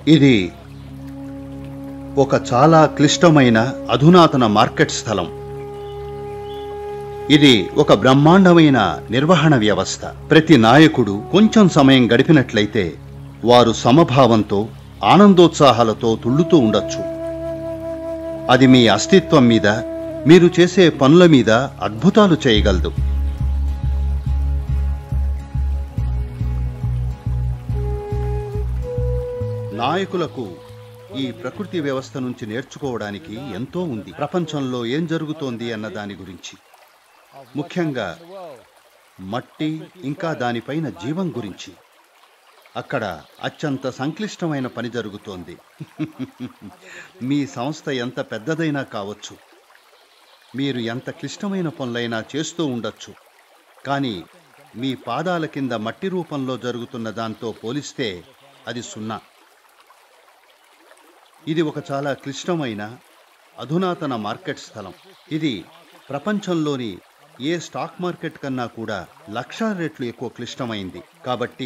ఇది ఒక చాలా క్లిష్టమైన అధునాతన మార్కెట్ స్థలం ఇది ఒక బ్రహ్మాండమైన నిర్వహణ వ్యవస్థ ప్రతి నాయకుడు కొంచెం సమయం గడిపినట్లయితే వారు సమభావంతో ఆనందోత్సాహాలతో తుళ్ళుతూ ఉండొచ్చు అది మీ అస్తిత్వం మీద మీరు చేసే పనుల మీద అద్భుతాలు చేయగలదు నాయకులకు ఈ ప్రకృతి వ్యవస్థ నుంచి నేర్చుకోవడానికి ఎంతో ఉంది ప్రపంచంలో ఏం జరుగుతోంది అన్న దాని గురించి ముఖ్యంగా మట్టి ఇంకా దానిపైన జీవం గురించి అక్కడ అత్యంత సంక్లిష్టమైన పని జరుగుతోంది మీ సంస్థ ఎంత పెద్దదైనా కావచ్చు మీరు ఎంత క్లిష్టమైన పనులైనా చేస్తూ ఉండొచ్చు కానీ మీ పాదాల కింద మట్టి రూపంలో జరుగుతున్న దాంతో పోలిస్తే అది సున్నా ఇది ఒక చాలా క్లిష్టమైన అధునాతన మార్కెట్ స్థలం ఇది ప్రపంచంలోని ఏ స్టాక్ మార్కెట్ కన్నా కూడా లక్షల రెట్లు ఎక్కువ క్లిష్టమైంది కాబట్టి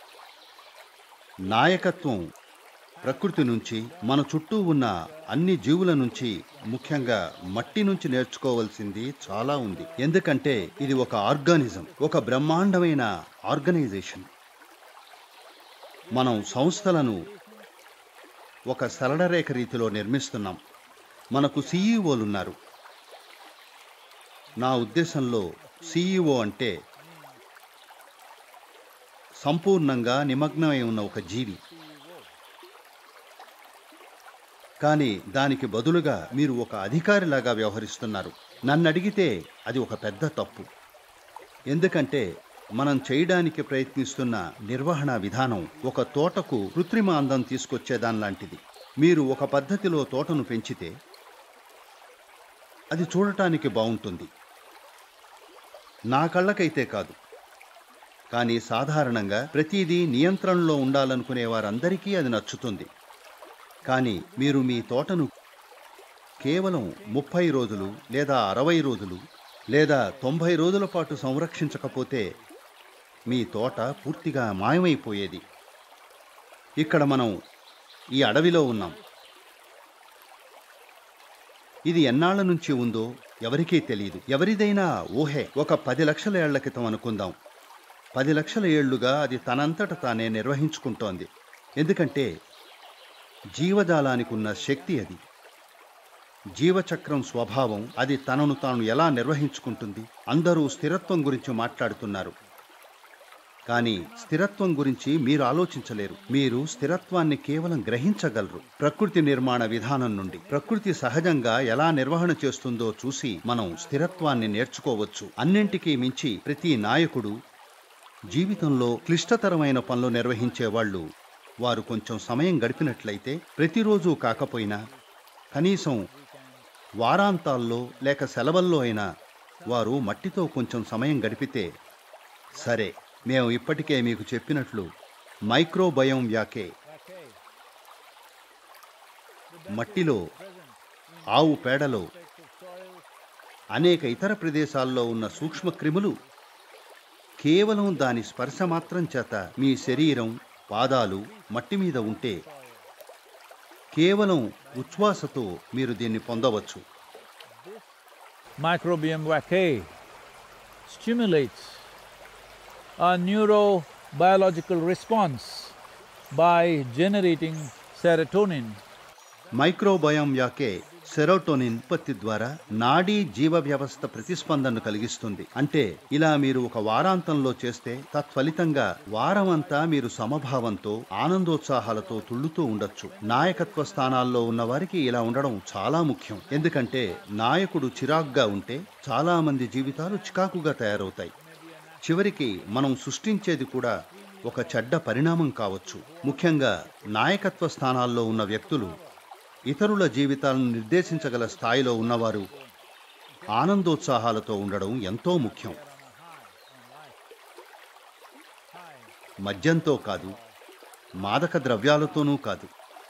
నాయకత్వం ప్రకృతి నుంచి మన చుట్టూ ఉన్న అన్ని జీవుల నుంచి ముఖ్యంగా మట్టి నుంచి నేర్చుకోవాల్సింది చాలా ఉంది ఎందుకంటే ఇది ఒక ఆర్గానిజం ఒక బ్రహ్మాండమైన ఆర్గనైజేషన్ మనం సంస్థలను ఒక సరళరేఖ రీతిలో నిర్మిస్తున్నాం మనకు సీఈఓలు ఉన్నారు నా ఉద్దేశంలో సీఈఓ అంటే సంపూర్ణంగా నిమగ్నమై ఉన్న ఒక జీవి కానీ దానికి బదులుగా మీరు ఒక అధికారిలాగా వ్యవహరిస్తున్నారు నన్ను అడిగితే అది ఒక పెద్ద తప్పు ఎందుకంటే మనం చేయడానికి ప్రయత్నిస్తున్న నిర్వహణ విధానం ఒక తోటకు కృత్రిమ అందం తీసుకొచ్చేదానిలాంటిది మీరు ఒక పద్ధతిలో తోటను పెంచితే అది చూడటానికి బాగుంటుంది నా కళ్ళకైతే కాదు కానీ సాధారణంగా ప్రతిదీ నియంత్రణలో ఉండాలనుకునే వారందరికీ అది నచ్చుతుంది కానీ మీరు మీ తోటను కేవలం ముప్పై రోజులు లేదా అరవై రోజులు లేదా తొంభై రోజుల పాటు సంరక్షించకపోతే మీ తోట పూర్తిగా మాయమైపోయేది ఇక్కడ మనం ఈ అడవిలో ఉన్నాం ఇది ఎన్నాళ్ల నుంచి ఉందో ఎవరికీ తెలియదు ఎవరిదైనా ఊహే ఒక పది లక్షల ఏళ్ల క్రితం అనుకుందాం పది లక్షల ఏళ్లుగా అది తనంతట తానే నిర్వహించుకుంటోంది ఎందుకంటే జీవజాలానికి ఉన్న శక్తి అది జీవచక్రం స్వభావం అది తనను తాను ఎలా నిర్వహించుకుంటుంది అందరూ స్థిరత్వం గురించి మాట్లాడుతున్నారు కానీ స్థిరత్వం గురించి మీరు ఆలోచించలేరు మీరు స్థిరత్వాన్ని కేవలం గ్రహించగలరు ప్రకృతి నిర్మాణ విధానం నుండి ప్రకృతి సహజంగా ఎలా నిర్వహణ చేస్తుందో చూసి మనం స్థిరత్వాన్ని నేర్చుకోవచ్చు అన్నింటికీ మించి ప్రతి నాయకుడు జీవితంలో క్లిష్టతరమైన పనులు నిర్వహించే వాళ్ళు వారు కొంచెం సమయం గడిపినట్లయితే ప్రతిరోజు కాకపోయినా కనీసం వారాంతాల్లో లేక సెలవుల్లో అయినా వారు మట్టితో కొంచెం సమయం గడిపితే సరే మేము ఇప్పటికే మీకు చెప్పినట్లు మైక్రోబయం వ్యాకే మట్టిలో ఆవు పేడలో అనేక ఇతర ప్రదేశాల్లో ఉన్న సూక్ష్మ క్రిములు కేవలం దాని స్పర్శ మాత్రం చేత మీ శరీరం పాదాలు మట్టి మీద ఉంటే కేవలం ఉచ్ఛ్వాసతో మీరు దీన్ని పొందవచ్చు Microbiome vaccae stimulates a neurobiological response by generating serotonin. Microbiome యాకే సెరోటోనిన్ ఉత్పత్తి ద్వారా నాడీ జీవ వ్యవస్థ ప్రతిస్పందనను కలిగిస్తుంది అంటే ఇలా మీరు ఒక వారాంతంలో చేస్తే తత్ఫలితంగా వారమంతా మీరు సమభావంతో ఆనందోత్సాహాలతో తుళ్ళుతూ ఉండొచ్చు నాయకత్వ స్థానాల్లో ఉన్న వారికి ఇలా ఉండడం చాలా ముఖ్యం ఎందుకంటే నాయకుడు చిరాగ్గా ఉంటే చాలా మంది జీవితాలు చికాకుగా తయారవుతాయి చివరికి మనం సృష్టించేది కూడా ఒక చెడ్డ పరిణామం కావచ్చు ముఖ్యంగా నాయకత్వ స్థానాల్లో ఉన్న వ్యక్తులు ఇతరుల జీవితాలను నిర్దేశించగల స్థాయిలో ఉన్నవారు ఆనందోత్సాహాలతో ఉండడం ఎంతో ముఖ్యం మద్యంతో కాదు మాదక ద్రవ్యాలతోనూ కాదు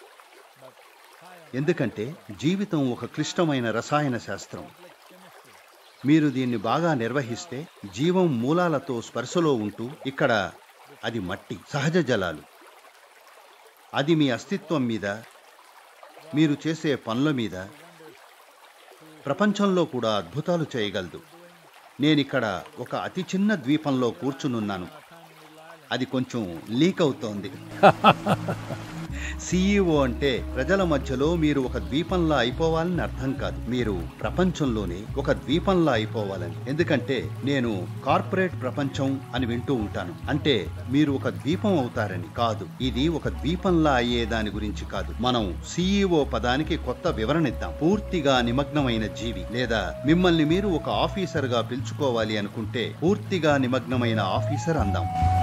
ఎందుకంటే జీవితం ఒక క్లిష్టమైన రసాయన శాస్త్రం మీరు దీన్ని బాగా నిర్వహిస్తే జీవం మూలాలతో స్పర్శలో ఉంటూ ఇక్కడ అది మట్టి సహజ జలాలు అది మీ అస్తిత్వం మీద మీరు చేసే పనుల మీద ప్రపంచంలో కూడా అద్భుతాలు చేయగలదు నేనిక్కడ ఒక అతి చిన్న ద్వీపంలో కూర్చునున్నాను అది కొంచెం లీక్ అవుతోంది సిఇఓ అంటే ప్రజల మధ్యలో మీరు ఒక ద్వీపంలా అయిపోవాలని అర్థం కాదు మీరు ప్రపంచంలోనే ఒక ద్వీపంలా అయిపోవాలని ఎందుకంటే నేను కార్పొరేట్ ప్రపంచం అని వింటూ ఉంటాను అంటే మీరు ఒక ద్వీపం అవుతారని కాదు ఇది ఒక ద్వీపంలా అయ్యే దాని గురించి కాదు మనం సిఇఓ పదానికి కొత్త వివరణ ఇద్దాం పూర్తిగా నిమగ్నమైన జీవి లేదా మిమ్మల్ని మీరు ఒక ఆఫీసర్ గా పిలుచుకోవాలి అనుకుంటే పూర్తిగా నిమగ్నమైన ఆఫీసర్ అందాం